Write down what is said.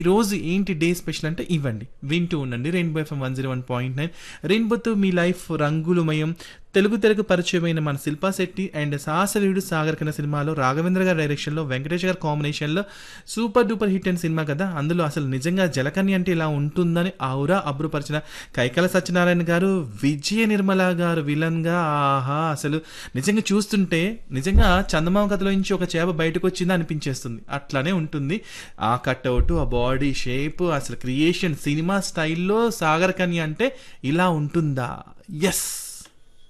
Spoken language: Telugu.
ఈరోజు ఏంటి డే స్పెషల్ అంటే ఇవ్వండి వింటూ ఉండండి Rainbow FM one zero one point nine రెయిన్బోతో మీ లైఫ్ రంగులమయం తెలుగు తెలుగు పరిచయమైన మన శిల్పా శెట్టి అండ్ సాహసవీడు సాగర్ కన్న సినిమాలో రాఘవేంద్ర గారి డైరెక్షన్లో వెంకటేష్ గారి కాంబినేషన్లో సూపర్ డూపర్ హిట్ అయిన సినిమా కదా అందులో అసలు నిజంగా జలకన్య అంటే ఇలా ఉంటుందని ఆవురా అబ్బురుపరిచిన కైకల సత్యనారాయణ గారు విజయ నిర్మల గారు విలన్గా ఆహా అసలు నిజంగా చూస్తుంటే నిజంగా చందమామ కథలో నుంచి ఒక చేప బయటకు వచ్చిందా అనిపించేస్తుంది అట్లానే ఉంటుంది ఆ కట్అవుట్ ఆ బాడీ షేప్ అసలు క్రియేషన్ సినిమా స్టైల్లో సాగర్ కన్య అంటే ఇలా ఉంటుందా ఎస్